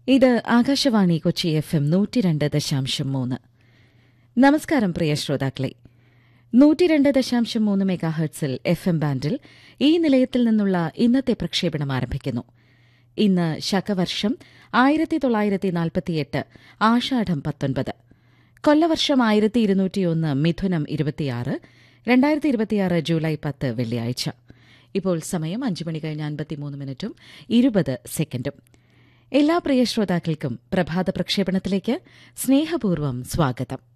ഇത് Akashvani Kochi F M നൂറ്റിരണ്ട് ദശാംശം മൂന്ന് നമസ്കാരം പ്രിയ ശ്രോതാക്കളെ നൂറ്റിരണ്ട് ദശാംശം മൂന്ന് മെഗാഹെർട്സിൽ എഫ് എം ബാൻഡിൽ ഈ നിലയത്തിൽ നിന്നുള്ള ഇന്നത്തെ പ്രക്ഷേപണം ആരംഭിക്കുന്നു ഇന്ന് ശകവർഷം ആയിരത്തി തൊള്ളായിരത്തി നാൽപ്പത്തിയെട്ട് ആഷാഢം പത്തൊൻപത് കൊല്ലവർഷം ആയിരത്തി ഇരുന്നൂറ്റിയൊന്ന് മിഥുനം ഇരുപത്തിയാറ് രണ്ടായിരത്തി ഇരുപത്തിയാറ് ജൂലൈ പത്ത് വെള്ളിയാഴ്ച ഇപ്പോൾ സമയം അഞ്ച് മണി കഴിഞ്ഞ് അൻപത്തിമൂന്ന് മിനിറ്റും ഇരുപത് സെക്കൻഡും എല്ലാ പ്രിയ ശ്രോതാക്കൾക്കും പ്രഭാത പ്രക്ഷേപണത്തിലേക്ക് സ്നേഹപൂർവ്വം സ്വാഗതം